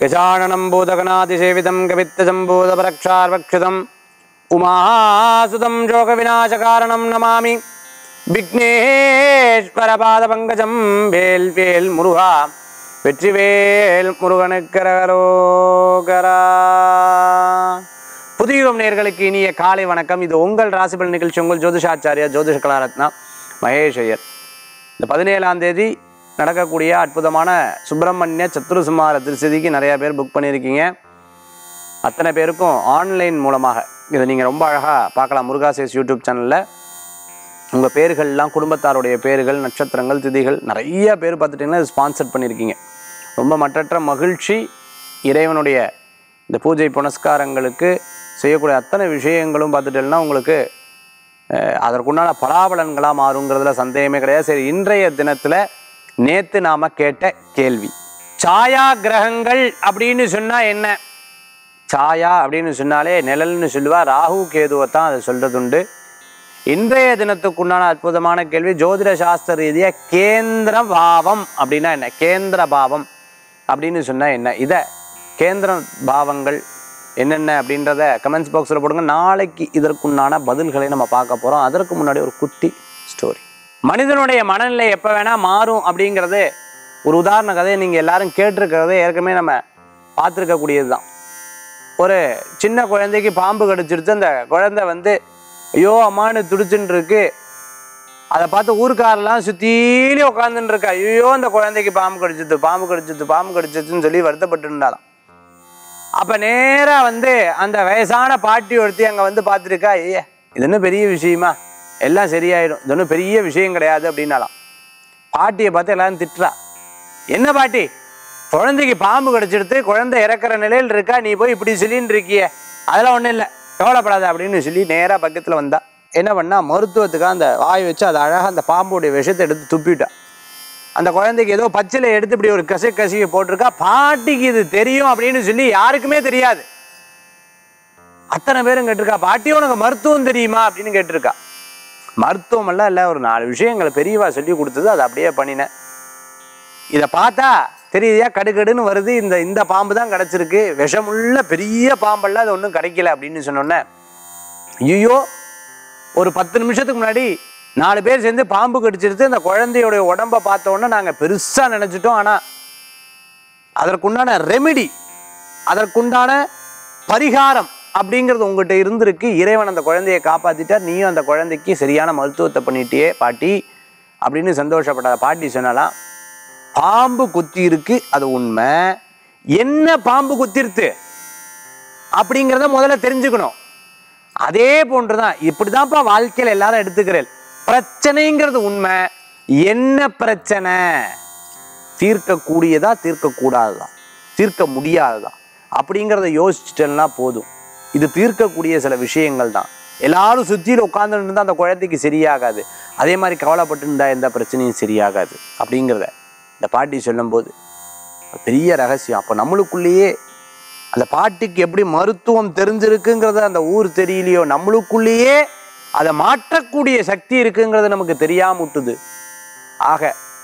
கஜானனம் பூதகணாதிசேவிதம் கவித்தஜம்பூதபரக்ஷார்வக்ஷிதம் உமாசுதம் ஜோகவிநாசகாரணம் நமாமி விக்னேஸ்வரபாதபங்கஜம் வேல் வேல் முருகா வெற்றிவேல் முருகனுக்கரகரோகரா புதியுகம் நேர்களுக்கு இனிய காலை வணக்கம் இது உங்கள் ராசிபல் நிகழ்ச்சி உங்கள் ஜோதிஷாச்சாரியா ஜோதிஷ கலாரத்னா மகேஷ் ஐயர் இந்த பதினேழாம் தேதி நடக்கக்கூடிய அற்புதமான சுப்பிரமணிய சத்துருசுமார திருச்சதிக்கு நிறைய பேர் புக் பண்ணியிருக்கீங்க அத்தனை பேருக்கும் ஆன்லைன் மூலமாக இதை நீங்கள் ரொம்ப அழகாக பார்க்கலாம் முருகாசேஸ் யூடியூப் சேனலில் உங்கள் பேர்கள்லாம் குடும்பத்தாருடைய பேர்கள் நட்சத்திரங்கள் திதிகள் நிறைய பேர் பார்த்துட்டிங்கன்னா ஸ்பான்சர் பண்ணியிருக்கீங்க ரொம்ப மற்றற்ற மகிழ்ச்சி இறைவனுடைய இந்த பூஜை புனஸ்காரங்களுக்கு செய்யக்கூடிய அத்தனை விஷயங்களும் பார்த்துட்டேன்னா உங்களுக்கு அஹ், அதற்குண்டான பலாபலன்களாக மாறுங்கிறதுல சந்தேகமே கிடையாது சரி இன்றைய தினத்தில் நேற்று நாம் கேட்ட கேள்வி சாயா கிரகங்கள் அப்படின்னு சொன்னால் என்ன சாயா அப்படின்னு சொன்னாலே நிழல்னு சொல்லுவா ராகு கேதுவை தான் அதை சொல்றதுண்டு இன்றைய தினத்துக்குண்டான அற்புதமான கேள்வி ஜோதிட சாஸ்திர ரீதியாக கேந்திர பாவம் அப்படின்னா என்ன கேந்திர பாவம் அப்படின்னு சொன்னா என்ன இதை கேந்திர பாவங்கள் என்னென்ன அப்படின்றத கமெண்ட்ஸ் பாக்ஸில் போடுங்க நாளைக்கு இதற்குண்டான பதில்களை நம்ம பார்க்க போகிறோம் அதற்கு முன்னாடி ஒரு குட்டி ஸ்டோரி மனிதனுடைய மனநிலை எப்போ வேணால் மாறும் அப்படிங்கிறது ஒரு உதாரண கதையை நீங்கள் எல்லாரும் கேட்டிருக்கிறதே ஏற்கனவே நம்ம பார்த்துருக்கக்கூடியது தான் ஒரு சின்ன குழந்தைக்கு பாம்பு கடிச்சிருச்சு அந்த குழந்தை வந்து ஐயோ அம்மானு துடிச்சுன்னு இருக்கு அதை பார்த்து ஊருக்காரெல்லாம் சுத்தீலி உட்காந்துன்னு இருக்கா ஐயோ அந்த குழந்தைக்கு பாம்பு கடிச்சிது பாம்பு கடிச்சிது பாம்பு கடிச்சிச்சுன்னு சொல்லி வருத்தப்பட்டு இருந்தாலும் அப்ப நேரா வந்து அந்த வயசான பாட்டி ஒருத்தி அங்க வந்து பார்த்துருக்கா ஐயே இது என்ன பெரிய விஷயமா எல்லாம் சரியாயிடும் இது ஒன்றும் பெரிய விஷயம் கிடையாது அப்படின்னாலாம் பாட்டியை பார்த்து எல்லாரும் திட்டுறா என்ன பாட்டி குழந்தைக்கு பாம்பு கடிச்சிடுத்து குழந்தை இறக்குற நிலையில் இருக்கா நீ போய் இப்படி சொல்லின்னு இருக்கியே அதெல்லாம் ஒன்றும் இல்லை கவலைப்படாத அப்படின்னு சொல்லி நேராக பக்கத்தில் வந்தா என்ன பண்ணா மருத்துவத்துக்காக அந்த வாய் வச்சு அதை அழகாக அந்த பாம்புடைய விஷத்தை எடுத்து துப்பிட்டா அந்த குழந்தைக்கு ஏதோ பச்சிலை எடுத்து இப்படி ஒரு கசி கசியை போட்டிருக்கா பாட்டிக்கு இது தெரியும் அப்படின்னு சொல்லி யாருக்குமே தெரியாது அத்தனை பேரும் கேட்டிருக்கா பாட்டி உனக்கு மருத்துவம் தெரியுமா அப்படின்னு கேட்டிருக்கா மருத்துவம் எல்லாம் இல்லை ஒரு நாலு விஷயங்களை பெரியவா சொல்லி கொடுத்தது அதை அப்படியே பண்ணினேன் இதை பார்த்தா தெரியுதா கடுகடுன்னு வருது இந்த இந்த பாம்பு தான் கிடச்சிருக்கு விஷமுள்ள பெரிய பாம்பெல்லாம் அது ஒன்றும் கிடைக்கல அப்படின்னு சொன்னோன்னே ஐயோ ஒரு பத்து நிமிஷத்துக்கு முன்னாடி நாலு பேர் சேர்ந்து பாம்பு கடிச்சிருத்து அந்த குழந்தையோடைய உடம்பை பார்த்த உடனே நாங்கள் பெருசாக நினச்சிட்டோம் ஆனால் அதற்குண்டான ரெமிடி அதற்குண்டான பரிகாரம் அப்படிங்கிறது உங்ககிட்ட இருந்திருக்கு இறைவன் அந்த குழந்தையை காப்பாத்திட்டார் நீயும் அந்த குழந்தைக்கு சரியான மருத்துவத்தை பண்ணிட்டியே பாட்டி அப்படின்னு சந்தோஷப்படாத பாட்டி சொன்னாலாம் பாம்பு குத்தி இருக்கு அது உண்மை என்ன பாம்பு குத்திருத்து அப்படிங்கிறத முதல்ல தெரிஞ்சுக்கணும் அதே போன்றுதான் இப்படிதான்ப்பா வாழ்க்கையில எல்லாரும் எடுத்துக்கிறேன் பிரச்சனைங்கிறது உண்மை என்ன பிரச்சனை தீர்க்கக்கூடியதா தீர்க்கக்கூடாததா தீர்க்க முடியாததா அப்படிங்கிறத யோசிச்சுட்டேன்னா போதும் இது தீர்க்கக்கூடிய சில விஷயங்கள் தான் எல்லாரும் சுற்றியில் உட்காந்துட்டு இருந்தால் அந்த குழந்தைக்கு சரியாகாது அதே மாதிரி கவலைப்பட்டு இருந்தா எந்த பிரச்சனையும் சரியாகாது அப்படிங்கிறத இந்த பாட்டி சொல்லும்போது ஒரு பெரிய ரகசியம் அப்போ நம்மளுக்குள்ளேயே அந்த பாட்டிக்கு எப்படி மருத்துவம் தெரிஞ்சிருக்குங்கிறத அந்த ஊர் தெரியலையோ நம்மளுக்குள்ளேயே அதை மாற்றக்கூடிய சக்தி இருக்குங்கிறது நமக்கு தெரியாம விட்டுது ஆக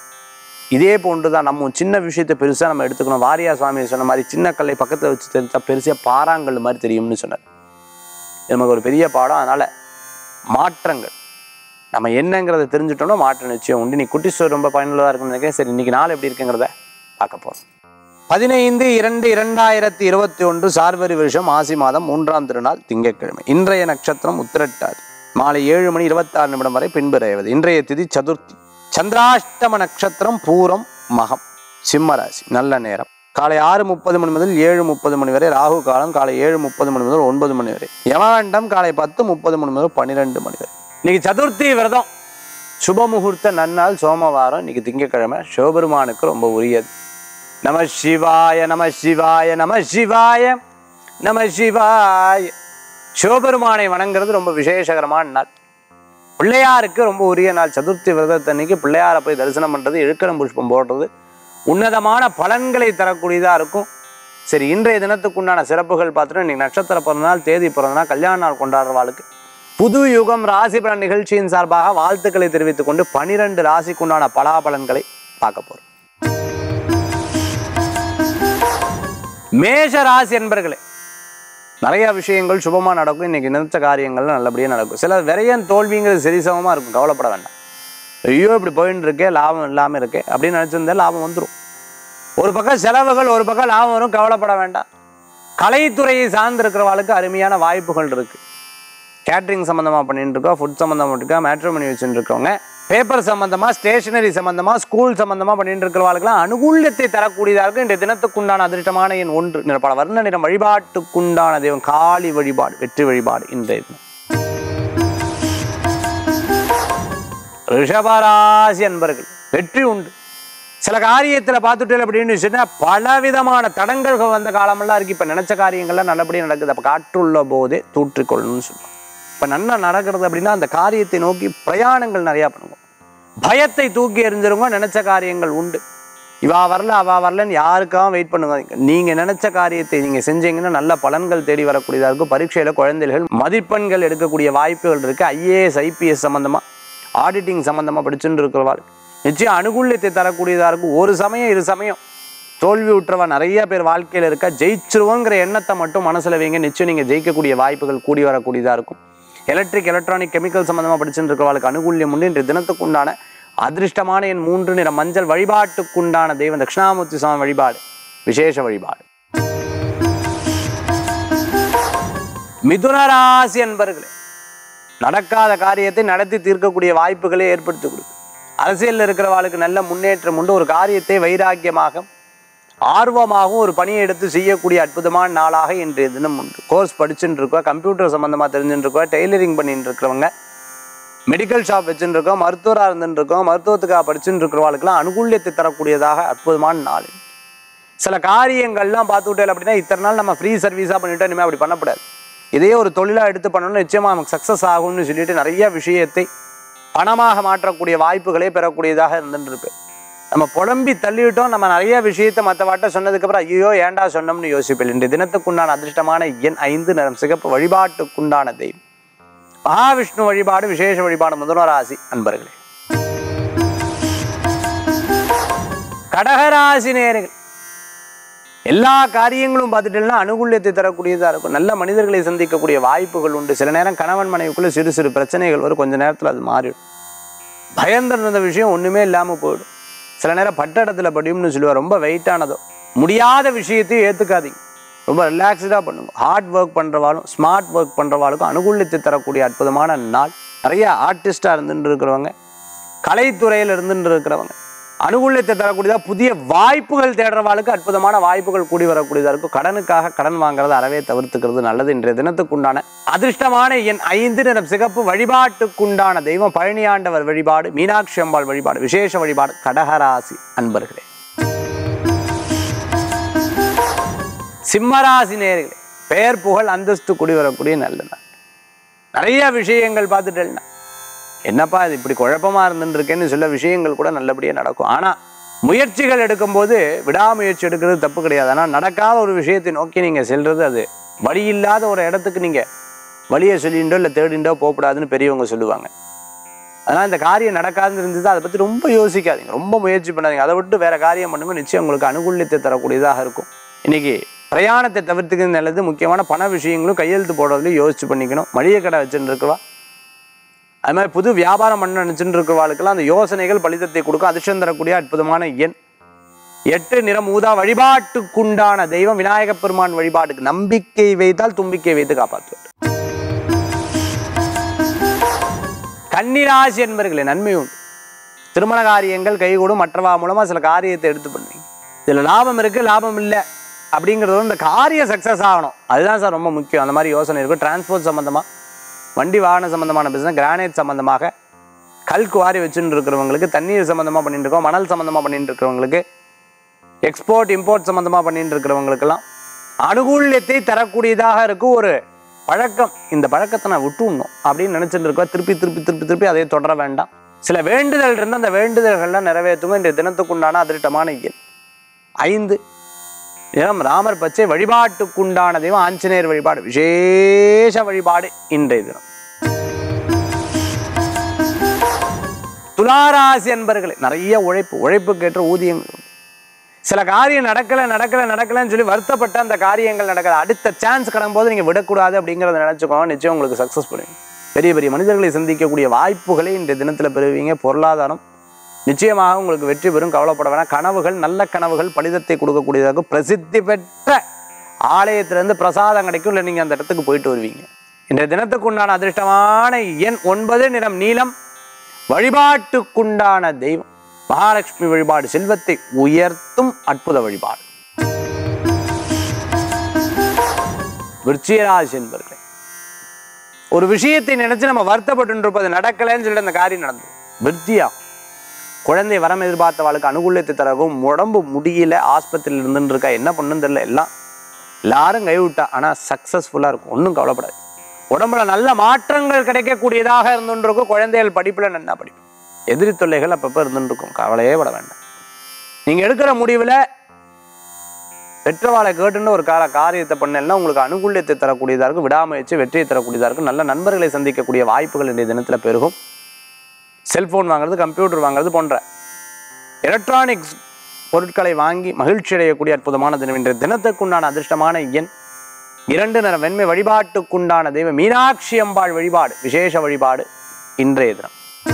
இதே போன்று தான் நம்ம சின்ன விஷயத்தை பெருசாக நம்ம எடுத்துக்கணும் வாரியா சுவாமி சொன்ன மாதிரி சின்ன கல்லை பக்கத்தில் வச்சு தெரிஞ்சா பெருசாக பாறாங்கல் மாதிரி தெரியும்னு சொன்னார் இது நமக்கு ஒரு பெரிய பாடம் அதனால மாற்றங்கள் நம்ம என்னங்கிறத தெரிஞ்சுட்டோம்னா மாற்றம் நிச்சயம் உண்டு நீ குட்டி ஸ்டோர் ரொம்ப பயனுள்ளதாக இருக்குன்னு நினைக்கிறேன் சரி இன்னைக்கு நாள் எப்படி இருக்குங்கிறத பார்க்க போகிறோம் பதினைந்து இரண்டு இரண்டாயிரத்தி இருபத்தி ஒன்று சார்வரி வருஷம் ஆசி மாதம் மூன்றாம் திருநாள் திங்கட்கிழமை இன்றைய நட்சத்திரம் உத்திரட்டாதி மாலை ஏழு மணி இருபத்தாறு நிமிடம் வரை பின்பு ரேவது இன்றைய திதி சதுர்த்தி சந்திராஷ்டம நட்சத்திரம் பூரம் மகம் சிம்மராசி நல்ல நேரம் காலை ஆறு முப்பது மணி முதல் ஏழு முப்பது மணி வரை ராகு காலம் காலை ஏழு முப்பது மணி முதல் ஒன்பது மணி வரை யமகண்டம் காலை பத்து முப்பது மணி முதல் பன்னிரெண்டு மணி வரை இன்னைக்கு சதுர்த்தி விரதம் சுப முகூர்த்த நன்னாள் சோமவாரம் இன்னைக்கு திங்கட்கிழமை சிவபெருமானுக்கு ரொம்ப உரியது நம சிவாய நம சிவாய நம சிவாய நம சிவாய சிவபெருமானை வணங்குறது ரொம்ப விசேஷகரமான நாள் பிள்ளையாருக்கு ரொம்ப உரிய நாள் சதுர்த்தி விரதத்தன்னைக்கு பிள்ளையாரை போய் தரிசனம் பண்ணுறது இழுக்கரம் புஷ்பம் போடுறது உன்னதமான பலன்களை தரக்கூடியதாக இருக்கும் சரி இன்றைய தினத்துக்குண்டான சிறப்புகள் பார்த்துட்டு இன்னைக்கு நட்சத்திர பிறந்தநாள் தேதி பிறந்தநாள் கல்யாண நாள் கொண்டாடுறவாளுக்கு புது யுகம் ராசி பலன் நிகழ்ச்சியின் சார்பாக வாழ்த்துக்களை தெரிவித்துக் கொண்டு பனிரெண்டு ராசிக்குண்டான பலாபலன்களை பார்க்க போறோம் மேஷ ராசி என்பர்களே நிறைய விஷயங்கள் சுபமா நடக்கும் இன்னைக்கு நினைச்ச காரியங்கள் நல்லபடியா நடக்கும் சில விரையன் தோல்விங்கிறது சரிசமமா இருக்கும் கவலைப்பட வேண்டாம் ஐயோ இப்படி போயின்னு இருக்கே லாபம் இல்லாம இருக்கே அப்படின்னு நினைச்சிருந்தா லாபம் வந்துடும் ஒரு பக்கம் செலவுகள் ஒரு பக்கம் லாபம் வரும் கவலைப்பட வேண்டாம் கலைத்துறையை சார்ந்திருக்கிறவாளுக்கு அருமையான வாய்ப்புகள் இருக்கு கேட்ரிங் சம்மந்தமாக பண்ணிட்டு இருக்கோம் ஃபுட் சம்மந்தமாக இருக்கா மேட்ரிமணி வச்சுட்டு இருக்கவங்க பேப்பர் சம்மந்தமாக ஸ்டேஷனரி சம்மந்தமாக ஸ்கூல் சம்மந்தமாக பண்ணிட்டு இருக்கிறவர்களுக்கெல்லாம் அனுகூல்யத்தை தரக்கூடியதாக இருக்கும் இன்றைய தினத்துக்குண்டான அதிர்ஷ்டமான எண் ஒன்று நிற பல வர்ண நிறம் வழிபாட்டுக்குண்டான தெய்வம் காளி வழிபாடு வெற்றி வழிபாடு இன்றைய தினம் ரிஷபராசி அன்பர்கள் வெற்றி உண்டு சில காரியத்தில் பார்த்துட்டு அப்படின்னு சொன்னா பலவிதமான தடங்கல்கள் வந்த காலமெல்லாம் இருக்கு இப்போ நினைச்ச காரியங்கள்லாம் நல்லபடியாக நடக்குது அப்போ காற்றுள்ள போதே தூற்றிக்கொள்ளணும்னு சொல்லுவாங்க இப்போ நல்லா நடக்கிறது அப்படின்னா அந்த காரியத்தை நோக்கி பிரயாணங்கள் நிறையா பண்ணுவோம் பயத்தை தூக்கி எறிஞ்சிருங்க நினைச்ச காரியங்கள் உண்டு இவா வரல அவா வரலன்னு யாருக்காகவும் வெயிட் பண்ணுவாங்க நீங்க நினைச்ச காரியத்தை நீங்க செஞ்சீங்கன்னா நல்ல பலன்கள் தேடி வரக்கூடியதா இருக்கும் பரீட்சையில குழந்தைகள் மதிப்பெண்கள் எடுக்கக்கூடிய வாய்ப்புகள் இருக்கு ஐஏஎஸ் ஐபிஎஸ் சம்பந்தமா ஆடிட்டிங் சம்பந்தமா படிச்சுட்டு இருக்கிறவாள் நிச்சயம் அனுகூல்யத்தை தரக்கூடியதா இருக்கும் ஒரு சமயம் இரு சமயம் தோல்வி உற்றவ நிறைய பேர் வாழ்க்கையில இருக்கா ஜெயிச்சிருவோங்கிற எண்ணத்தை மட்டும் மனசுல வைங்க நிச்சயம் நீங்க ஜெயிக்கக்கூடிய வாய்ப்புகள் கூடி வரக்கூடியதா இருக்கும் எலக்ட்ரிக் எலக்ட்ரானிக் கெமிக்கல் சம்பந்தமா படிச்சுட்டு இருக்கிறவளுக்கு அனுகூல்யம் உண்டு இன்றைய தினத்துக்குண்டான அதிர்ஷ்டமான என் மூன்று நிற மஞ்சள் வழிபாட்டுக்குண்டான தெய்வம் தட்சிணாமூர்த்தி சுவாமி வழிபாடு விசேஷ வழிபாடு மிதுன ராசி அன்பர்களே நடக்காத காரியத்தை நடத்தி தீர்க்கக்கூடிய வாய்ப்புகளை ஏற்படுத்தி கொடுக்கும் அரசியலில் இருக்கிறவாளுக்கு நல்ல முன்னேற்றம் உண்டு ஒரு காரியத்தை வைராக்கியமாக ஆர்வமாகவும் ஒரு பணியை எடுத்து செய்யக்கூடிய அற்புதமான நாளாக இன்றைய தினம் உண்டு கோர்ஸ் படிச்சுட்டு இருக்கோம் கம்ப்யூட்டர் சம்மந்தமாக தெரிஞ்சுட்டு இருக்கோம் டெய்லரிங் பண்ணிட்டு இருக்கிறவங்க மெடிக்கல் ஷாப் வச்சுட்டு இருக்கோம் மருத்துவராக இருந்துட்டு இருக்கோம் மருத்துவத்துக்காக படிச்சுட்டு இருக்கிறவாளுக்கெல்லாம் அனுகூல்யத்தை தரக்கூடியதாக அற்புதமான நாள் சில காரியங்கள்லாம் பார்த்துக்கிட்டே அப்படின்னா இத்தனை நாள் நம்ம ஃப்ரீ சர்வீஸாக பண்ணிட்டோம் இனிமேல் அப்படி பண்ணக்கூடாது இதே ஒரு தொழிலாக எடுத்து பண்ணணும்னா நிச்சயமாக நமக்கு சக்ஸஸ் ஆகும்னு சொல்லிட்டு நிறைய விஷயத்தை பணமாக மாற்றக்கூடிய வாய்ப்புகளே பெறக்கூடியதாக இருந்துட்டு இருப்பேன் நம்ம புலம்பி தள்ளிவிட்டோம் நம்ம நிறைய விஷயத்தை மற்றவாட்ட சொன்னதுக்கப்புறம் ஐயோ ஏன்டா சொன்னோம்னு யோசிப்பேன் இன்றைய தினத்துக்குண்டான அதிர்ஷ்டமான எண் ஐந்து நிறம் சிகப்பு வழிபாட்டுக்குண்டான தெய்வம் மகாவிஷ்ணு வழிபாடு விசேஷ வழிபாடு முதல்வராசி அன்பர்களே கடகராசி நேர்கள் எல்லா காரியங்களும் பார்த்துட்டீங்கன்னா அனுகூல்யத்தை தரக்கூடியதாக இருக்கும் நல்ல மனிதர்களை சந்திக்கக்கூடிய வாய்ப்புகள் உண்டு சில நேரம் கணவன் மனைவிக்குள்ள சிறு சிறு பிரச்சனைகள் வரும் கொஞ்ச நேரத்தில் அது மாறிடும் பயந்திருந்த விஷயம் ஒன்றுமே இல்லாமல் போயிடும் சில நேரம் பட்ட இடத்துல படியும்னு சொல்லுவார் ரொம்ப வெயிட்டானதோ முடியாத விஷயத்தையும் ஏற்றுக்காதீங்க ரொம்ப ரிலாக்ஸ்டாக பண்ணுங்க ஹார்ட் ஒர்க் பண்ணுறவாளும் ஸ்மார்ட் ஒர்க் பண்ணுறவாளுக்கும் அனுகூல்யத்தை தரக்கூடிய அற்புதமான நாள் நிறைய ஆர்டிஸ்டாக இருந்துட்டு இருக்கிறவங்க கலைத்துறையில் இருந்துட்டு இருக்கிறவங்க அனுகூல்யத்தை தரக்கூடியதா புதிய வாய்ப்புகள் தேடுறவாளுக்கு அற்புதமான வாய்ப்புகள் கூடி வரக்கூடியதா இருக்கும் கடனுக்காக கடன் வாங்குறத அறவே தவிர்த்துக்கிறது நல்லது இன்றைய தினத்துக்குண்டான அதிர்ஷ்டமான என் ஐந்து நிறம் சிகப்பு வழிபாட்டுக்குண்டான தெய்வம் பழனியாண்டவர் வழிபாடு மீனாட்சி அம்பாள் வழிபாடு விசேஷ வழிபாடு கடகராசி அன்பர்களே சிம்மராசி நேர்களே பெயர் புகழ் அந்தஸ்து கூடி வரக்கூடிய நல்ல நாள் நிறைய விஷயங்கள் பார்த்துட்டேன்னா என்னப்பா இது இப்படி குழப்பமா இருந்துட்டு இருக்கேன்னு சில விஷயங்கள் கூட நல்லபடியாக நடக்கும் ஆனால் முயற்சிகள் எடுக்கும்போது விடாமுயற்சி எடுக்கிறது தப்பு கிடையாது ஆனால் நடக்காத ஒரு விஷயத்தை நோக்கி நீங்கள் செல்றது அது வழி இல்லாத ஒரு இடத்துக்கு நீங்கள் வழியை சொல்லிண்டோ இல்லை தேடிண்டோ போகக்கூடாதுன்னு பெரியவங்க சொல்லுவாங்க அதனால் இந்த காரியம் நடக்காதுன்னு இருந்தது அதை பற்றி ரொம்ப யோசிக்காதீங்க ரொம்ப முயற்சி பண்ணாதீங்க அதை விட்டு வேற காரியம் பண்ணுங்க நிச்சயம் உங்களுக்கு அனுகூல்யத்தை தரக்கூடியதாக இருக்கும் இன்னைக்கு பிரயாணத்தை தவிர்த்துக்கிறது நல்லது முக்கியமான பண விஷயங்களும் கையெழுத்து போடுறதுலையும் யோசிச்சு பண்ணிக்கணும் மளிகை கடை வச்சுட்டு இருக்கவா அது மாதிரி புது வியாபாரம் பண்ண நினச்சிட்டு இருக்கிறவாளுக்கெல்லாம் அந்த யோசனைகள் பலிதத்தை கொடுக்கும் அதிர்ஷ்டம் தரக்கூடிய அற்புதமான எண் எட்டு நிறம் ஊதா வழிபாட்டுக்குண்டான தெய்வம் விநாயகப் பெருமான் வழிபாட்டுக்கு நம்பிக்கை வைத்தால் தும்பிக்கை வைத்து காப்பாற்றுவார் கன்னிராசி என்பர்களே நன்மை உண்டு திருமண காரியங்கள் கைகூடும் மற்றவா மூலமா சில காரியத்தை எடுத்து பண்ணுவீங்க இதுல லாபம் இருக்கு லாபம் இல்லை அப்படிங்கிறது இந்த காரியம் சக்ஸஸ் ஆகணும் அதுதான் சார் ரொம்ப முக்கியம் அந்த மாதிரி யோசனை இருக்கும் டிரான்ஸ்போர்ட் சம்மந்தமா வண்டி வாகன சம்மந்தமான பிஸ்னஸ் கிரானைட் சம்மந்தமாக கல் குவாரி வச்சுட்டு இருக்கிறவங்களுக்கு தண்ணீர் சம்மந்தமாக பண்ணிட்டு இருக்கோம் மணல் சம்மந்தமாக பண்ணிட்டு இருக்கிறவங்களுக்கு எக்ஸ்போர்ட் இம்போர்ட் சம்மந்தமாக பண்ணிட்டு இருக்கிறவங்களுக்கெல்லாம் அனுகூல்யத்தை தரக்கூடியதாக இருக்கும் ஒரு பழக்கம் இந்த பழக்கத்தை நான் விட்டுணும் அப்படின்னு நினச்சிட்டு இருக்கோம் திருப்பி திருப்பி திருப்பி திருப்பி அதை தொடர வேண்டாம் சில வேண்டுதல் இருந்தால் அந்த வேண்டுதல்கள்லாம் நிறைவேற்றுங்க இந்த தினத்துக்குண்டான அதிர்ஷ்டமான எண் ஐந்து நிறம் ராமர் பச்சை வழிபாட்டுக்குண்டான தெய்வம் ஆஞ்சநேயர் வழிபாடு விசேஷ வழிபாடு இன்றைய தினம் துளாராசி அன்பர்களே நிறைய உழைப்பு உழைப்புக்கேற்ற ஊதியங்கள் உண்டு. சில காரியம் நடக்கல நடக்கல நடக்கலன்னு சொல்லி வருத்தப்பட்ட அந்த காரியங்கள் நடக்காது அடுத்த சான்ஸ் கிடக்கும்போது நீங்க விடக்கூடாது அப்படிங்கறத நினைச்சுக்கோங்க நிச்சயம் உங்களுக்கு சக்சஸ் பண்ணுவீங்க பெரிய பெரிய மனிதர்களை சந்திக்கக்கூடிய வாய்ப்புகளை இன்றைய தினத்துல பெறுவீங்க பொருளாதாரம் நிச்சயமாக உங்களுக்கு வெற்றி பெறும் கவலைப்பட வேணாம் கனவுகள் நல்ல கனவுகள் பலிதத்தை கொடுக்கக்கூடியதாக பிரசித்தி பெற்ற ஆலயத்திலிருந்து பிரசாதம் கிடைக்கும் இல்லை நீங்க அந்த இடத்துக்கு போயிட்டு வருவீங்க இன்றைய தினத்துக்கு உண்டான அதிர்ஷ்டமான எண் ஒன்பது நிறம் நீலம் வழிபாட்டுக்குண்டான தெய்வம் மகாலட்சுமி வழிபாடு செல்வத்தை உயர்த்தும் அற்புத வழிபாடு விருச்சிகராசி என்பர்களே ஒரு விஷயத்தை நினைச்சு நம்ம வருத்தப்பட்டு இருப்பது நடக்கலைன்னு சொல்லிட்டு அந்த காரியம் நடந்தது விருத்தியா குழந்தை வரம் எதிர்பார்த்தவாளுக்கு அனுகூலத்தை தரவும் உடம்பு முடியல ஆஸ்பத்திரியில் இருந்துன்னு இருக்கா என்ன பண்ணுன்னு தெரியல எல்லாம் எல்லாரும் கைவிட்டா ஆனா சக்சஸ்ஃபுல்லா இருக்கும் ஒன்றும் கவலைப்படாது உடம்புல நல்ல மாற்றங்கள் கிடைக்கக்கூடியதாக இருந்துட்டு இருக்கும் குழந்தைகள் படிப்புல நல்லா படிப்பு எதிரி தொல்லைகள் அப்பப்போ இருந்துட்டு இருக்கும் கவலையே பட வேண்டாம் நீங்க எடுக்கிற முடிவுல பெற்றவாளை கேட்டுன்னு ஒரு கால காரியத்தை பண்ணலாம் உங்களுக்கு அனுகூலியத்தை தரக்கூடியதா இருக்கும் விடாமுயற்சி வெற்றியை தரக்கூடியதா இருக்கும் நல்ல நண்பர்களை சந்திக்கக்கூடிய வாய்ப்புகள் இன்றைய தினத்துல பெருகும் செல்போன் வாங்குறது கம்ப்யூட்டர் வாங்குறது போன்ற எலக்ட்ரானிக்ஸ் பொருட்களை வாங்கி மகிழ்ச்சி அடையக்கூடிய அற்புதமான தினம் இன்றைய தினத்துக்குண்டான அதிர்ஷ்டமான எண் இரண்டு நிற வெண்மை வழிபாட்டுக்குண்டான தெய்வம் மீனாட்சி அம்பாள் வழிபாடு விசேஷ வழிபாடு இன்றைய தினம்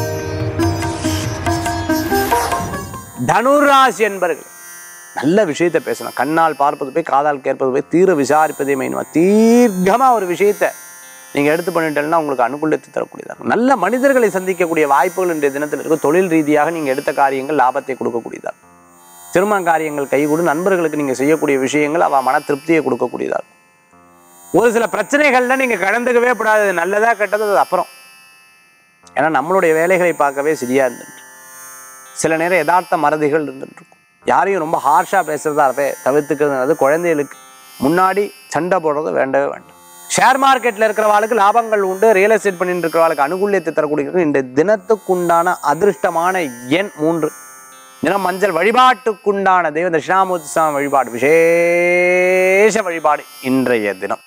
தனுராசி என்பர்கள் நல்ல விஷயத்தை பேசணும் கண்ணால் பார்ப்பது போய் காதால் கேட்பது போய் தீர விசாரிப்பதே மெயினுமா தீர்க்கமா ஒரு விஷயத்தை நீங்க எடுத்து பண்ணிட்டேன்னா உங்களுக்கு அனுகூலத்தை தரக்கூடியதாக இருக்கும் நல்ல மனிதர்களை சந்திக்கக்கூடிய வாய்ப்புகள் இன்றைய தினத்தில் இருக்கும் தொழில் ரீதியாக நீங்க எடுத்த காரியங்கள் லாபத்தை கொடுக்கக்கூடியதாக இருக்கும். திருமண காரியங்கள் கைகூடும் நண்பர்களுக்கு நீங்க செய்யக்கூடிய விஷயங்கள் அவ மன திருப்தியை கொடுக்கக்கூடியதாக இருக்கும். ஒரு சில பிரச்சனைகள்ல நீங்க கலந்துக்கவே கூடாது அது நல்லதா கெட்டது அது அப்புறம் ஏன்னா நம்மளுடைய வேலைகளை பார்க்கவே சரியா இருந்துட்டு சில நேரம் யதார்த்த மறதிகள் இருந்துட்டு இருக்கும் யாரையும் ரொம்ப ஹார்ஷா பேசுறதா இருப்பே தவிர்த்துக்கிறது குழந்தைகளுக்கு முன்னாடி சண்டை போடுறது வேண்டவே வேண்டாம் ஷேர் மார்க்கெட்ல இருக்கிறவாளுக்கு லாபங்கள் உண்டு ரியல் எஸ்டேட் பண்ணிட்டு இருக்கிறவாளுக்கு அனுகூலியத்தை தரக்கூடிய இந்த தினத்துக்குண்டான அதிர்ஷ்டமான எண் மூன்று தினம் மஞ்சள் வழிபாட்டுக்குண்டான தெய்வ தட்சிணாமூர்த்தி சுவாமி வழிபாடு விசேஷ வழிபாடு இன்றைய தினம்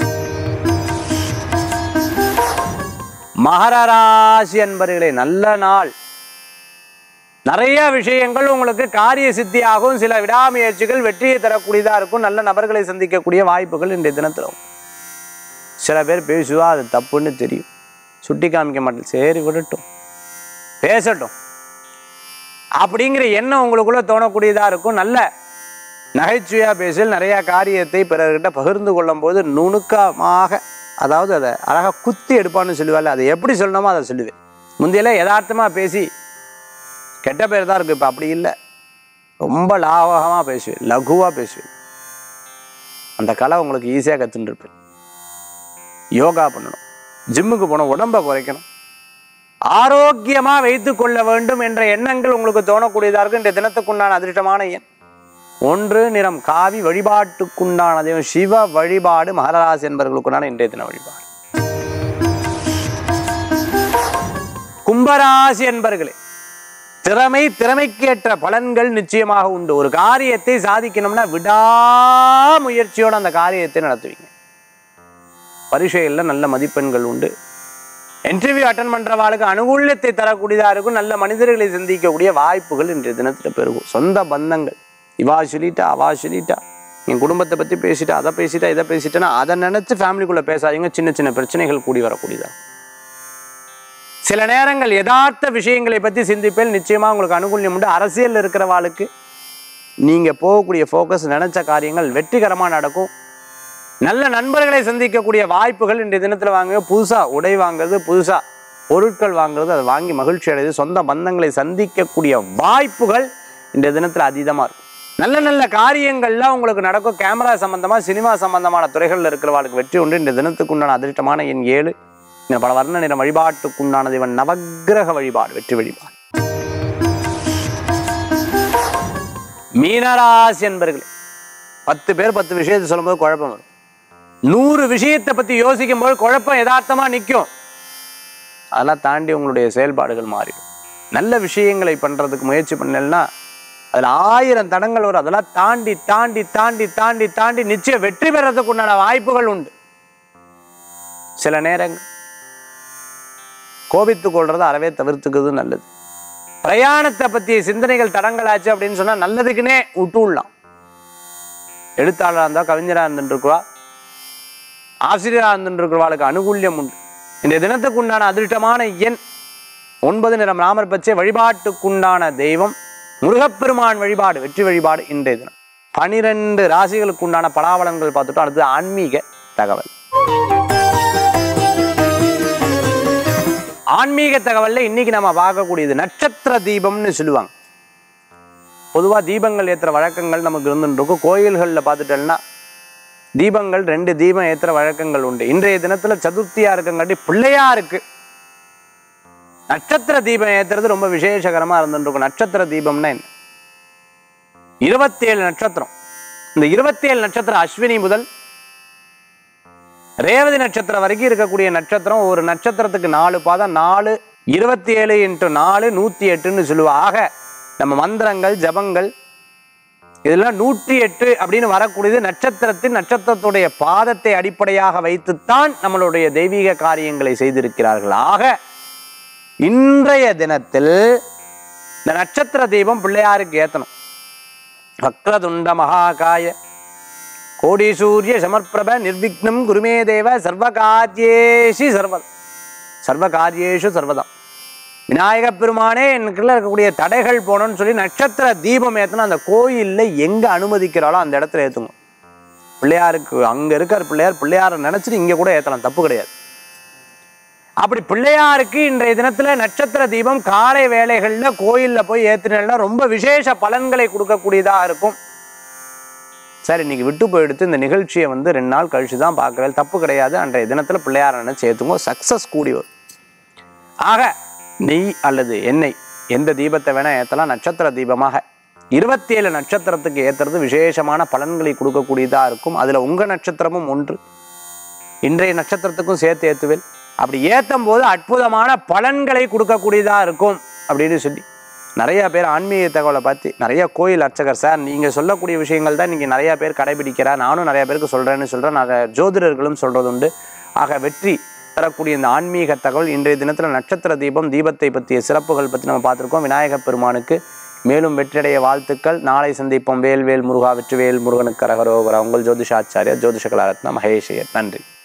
மகர ராசி அன்பர்களே நல்ல நாள் நிறைய விஷயங்கள் உங்களுக்கு காரிய சித்தியாகும் சில விடாமுயற்சிகள் வெற்றியை தரக்கூடியதா இருக்கும் நல்ல நபர்களை சந்திக்கக்கூடிய வாய்ப்புகள் இன்றைய தினத்துல உண்டு. சில பேர் பேசுவா அது தப்புன்னு தெரியும் சுட்டி காமிக்க மாட்டேன் சரி விடட்டும் பேசட்டும் அப்படிங்கிற எண்ணம் உங்களுக்குள்ள தோணக்கூடியதா இருக்கும் நல்ல நகைச்சுவையா பேசல் நிறைய காரியத்தை பிறர்கிட்ட பகிர்ந்து கொள்ளும் போது நுணுக்கமாக அதாவது அதை அழகா குத்தி எடுப்பான்னு சொல்லுவாள் அதை எப்படி சொல்லணுமோ அதை சொல்லுவேன் முந்தையெல்லாம் யதார்த்தமா பேசி கெட்ட பேர் தான் இருக்கு இப்போ அப்படி இல்லை ரொம்ப லாவகமாக பேசுவேன் லகுவாக பேசுவேன் அந்த கலை உங்களுக்கு ஈஸியாக கற்றுன்னு இருப்பேன் யோகா பண்ணணும் ஜிம்முக்கு போகணும் உடம்பை குறைக்கணும் ஆரோக்கியமாக வைத்து கொள்ள வேண்டும் என்ற எண்ணங்கள் உங்களுக்கு தோணக்கூடியதாக இருக்கும் இந்த தினத்துக்குண்டான அதிர்ஷ்டமான எண் ஒன்று நிறம் காவி வழிபாட்டுக்குண்டான தெய்வம் சிவ வழிபாடு மகராசி என்பவர்களுக்குண்டான இன்றைய தின வழிபாடு கும்பராசி என்பர்களே திறமை திறமைக்கேற்ற பலன்கள் நிச்சயமாக உண்டு ஒரு காரியத்தை சாதிக்கணும்னா விடாமுயற்சியோட அந்த காரியத்தை நடத்துவீங்க பரீட்சைகளில் நல்ல மதிப்பெண்கள் உண்டு இன்டர்வியூ அட்டன் பண்றவாளுக்கு அனுகூல்யத்தை தரக்கூடியதா இருக்கும் நல்ல மனிதர்களை சந்திக்கக்கூடிய வாய்ப்புகள் இன்றைய தினத்துல பெருகும் சொந்த பந்தங்கள் இவா சொல்லிட்டா அவா சொல்லிட்டா என் குடும்பத்தை பத்தி பேசிட்டா அதை பேசிட்டா இதை பேசிட்டேன்னா அதை நினைச்சு ஃபேமிலிக்குள்ள பேசாதீங்க சின்ன சின்ன பிரச்சனைகள் கூடி வரக்கூடியதா இருக்கும். சில நேரங்கள் யதார்த்த விஷயங்களை பற்றி சிந்திப்பேல் நிச்சயமாக உங்களுக்கு அனுகூல்யம் உண்டு அரசியலில் இருக்கிறவாளுக்கு நீங்கள் போகக்கூடிய ஃபோக்கஸ் நினச்ச காரியங்கள் வெற்றிகரமாக நடக்கும் நல்ல நண்பர்களை சந்திக்கக்கூடிய வாய்ப்புகள் இன்றைய தினத்தில் வாங்க புதுசாக உடை வாங்குறது புதுசாக பொருட்கள் வாங்குறது அதை வாங்கி மகிழ்ச்சி அடைது சொந்த பந்தங்களை சந்திக்கக்கூடிய வாய்ப்புகள் இன்றைய தினத்தில் அதீதமாக இருக்கும் நல்ல நல்ல காரியங்கள்லாம் உங்களுக்கு நடக்கும் கேமரா சம்பந்தமாக சினிமா சம்பந்தமான துறைகளில் இருக்கிறவாளுக்கு வெற்றி உண்டு இந்த தினத்துக்கு உண்டான அதிர்ஷ்டமான எண் ஏழு இந்த பல வர்ண நிற வழிபாட்டுக்குண்டான இவன் நவக்கிரக வழிபாடு வெற்றி வழிபாடு மீனராசி என்பர்களே பத்து பேர் பத்து விஷயத்தை சொல்லும்போது குழப்பம் வரும் நூறு விஷயத்தை பத்தி யோசிக்கும் போது குழப்பம் யதார்த்தமா நிற்கும் அதெல்லாம் தாண்டி உங்களுடைய செயல்பாடுகள் மாறிடும் நல்ல விஷயங்களை பண்றதுக்கு முயற்சி பண்ணலன்னா அதுல ஆயிரம் தடங்கள் வரும் அதெல்லாம் தாண்டி தாண்டி தாண்டி தாண்டி தாண்டி நிச்சயம் வெற்றி பெறதுக்கு உண்டான வாய்ப்புகள் உண்டு சில நேரங்கள் கோபித்து கொள்றதை அறவே தவிர்த்துக்கிறது நல்லது பிரயாணத்தை பற்றிய சிந்தனைகள் தடங்களாச்சு அப்படின்னு சொன்னா நல்லதுக்குன்னே விட்டு விடலாம் எழுத்தாளராக இருந்தால் கவிஞராக இருந்துருக்குவா ஆசிரியராக இருந்துருக்கிறவாளுக்கு அனுகூல்யம் உண்டு இந்த தினத்துக்கு உண்டான அதிர்ஷ்டமான எண் ஒன்பது நிறம் ராமர் பச்சை வழிபாட்டுக்குண்டான தெய்வம் முருகப்பெருமான் வழிபாடு வெற்றி வழிபாடு இன்றைய தினம் பனிரெண்டு ராசிகளுக்கு உண்டான பலாபலன்கள் பார்த்துட்டோம் அடுத்து ஆன்மீக தகவல் ஆன்மீக தகவல்ல இன்னைக்கு நம்ம பார்க்கக்கூடியது நட்சத்திர தீபம்னு சொல்லுவாங்க பொதுவாக தீபங்கள் ஏற்றுற வழக்கங்கள் நமக்கு இருந்துட்டு இருக்கும் கோயில்களில் பார்த்துட்டோம்னா தீபங்கள் ரெண்டு தீபம் ஏற்றுற வழக்கங்கள் உண்டு இன்றைய தினத்தில் சதுர்த்தியா இருக்கங்காட்டி பிள்ளையாருக்கு நட்சத்திர தீபம் ஏத்துறது ரொம்ப விசேஷகரமா இருந்துட்டு இருக்கும் நட்சத்திர தீபம்னா என்ன இருபத்தேழு நட்சத்திரம் இந்த இருபத்தேழு நட்சத்திரம் அஸ்வினி முதல் ரேவதி நட்சத்திரம் வரைக்கும் இருக்கக்கூடிய நட்சத்திரம் ஒரு நட்சத்திரத்துக்கு நாலு பாதம் நாலு இருபத்தி ஏழு இன்ட்டு நாலு நூத்தி எட்டுன்னு சொல்லுவா ஆக நம்ம மந்திரங்கள் ஜபங்கள் இதெல்லாம் நூற்றி எட்டு அப்படின்னு வரக்கூடியது நட்சத்திரத்தின் நட்சத்திரத்துடைய பாதத்தை அடிப்படையாக வைத்துத்தான் நம்மளுடைய தெய்வீக காரியங்களை செய்திருக்கிறார்கள் ஆக இன்றைய தினத்தில் இந்த நட்சத்திர தீபம் பிள்ளையாருக்கு ஏத்தணும் வக்ரதுண்ட மகாகாய கோடி சூரிய சமர்ப்பிரப நிர்விக்னம் குருமே தேவ சர்வகாரியேஷி சர்வ சர்வகாரியேஷு சர்வதம் விநாயக பெருமானே எனக்குள்ள இருக்கக்கூடிய தடைகள் போகணும்னு சொல்லி நட்சத்திர தீபம் ஏத்தணும் அந்த கோயில்ல எங்க அனுமதிக்கிறாளோ அந்த இடத்துல ஏத்துங்க பிள்ளையாருக்கு அங்க இருக்கிற பிள்ளையார் பிள்ளையாரை நினைச்சிட்டு இங்க கூட ஏத்தலாம் தப்பு கிடையாது அப்படி பிள்ளையாருக்கு இன்றைய தினத்துல நட்சத்திர தீபம் காலை வேளைகள்ல கோயில்ல போய் ஏத்தினா ரொம்ப விசேஷ பலன்களை கொடுக்கக்கூடியதா இருக்கும் சார் இன்னைக்கு விட்டு போயிடுத்து இந்த நிகழ்ச்சியை வந்து ரெண்டு நாள் கழிச்சு தான் பார்க்குறது தப்பு கிடையாது அன்றைய தினத்துல பிள்ளையார நினைச்சு ஏத்துங்க சக்சஸ் கூடி வரும் ஆக நெய் அல்லது எண்ணெய் எந்த தீபத்தை வேணா ஏத்தலாம் நட்சத்திர தீபமாக இருபத்தி ஏழு நட்சத்திரத்துக்கு ஏத்துறது விசேஷமான பலன்களை கொடுக்கக்கூடியதா இருக்கும் அதுல உங்க நட்சத்திரமும் ஒன்று இன்றைய நட்சத்திரத்துக்கும் சேர்த்து ஏத்துவேல் அப்படி ஏத்தும் போது அற்புதமான பலன்களை கொடுக்கக்கூடியதா இருக்கும் அப்படின்னு சொல்லி நிறைய பேர் ஆன்மீக தகவலை பார்த்து நிறைய கோயில் அர்ச்சகர் சார் நீங்க சொல்லக்கூடிய விஷயங்கள் தான் நீங்க நிறைய பேர் கடைபிடிக்கிறா நானும் நிறைய பேருக்கு சொல்றேன்னு சொல்றேன் நிறைய ஜோதிடர்களும் சொல்றது உண்டு ஆக வெற்றி தரக்கூடிய இந்த ஆன்மீக தகவல் இன்றைய தினத்துல நட்சத்திர தீபம் தீபத்தை பற்றிய சிறப்புகள் பற்றி நம்ம பார்த்திருக்கோம் விநாயகப் பெருமானுக்கு மேலும் வெற்றியடைய வாழ்த்துக்கள் நாளை சந்திப்போம் வேல்வேல் முருகா வெற்றிவேல் முருகனுக்கு அரகரோகரா உங்கள் ஜோதிஷாச்சாரியா ஜோதிஷ கலாரத்னா மகேஷையர் நன்றி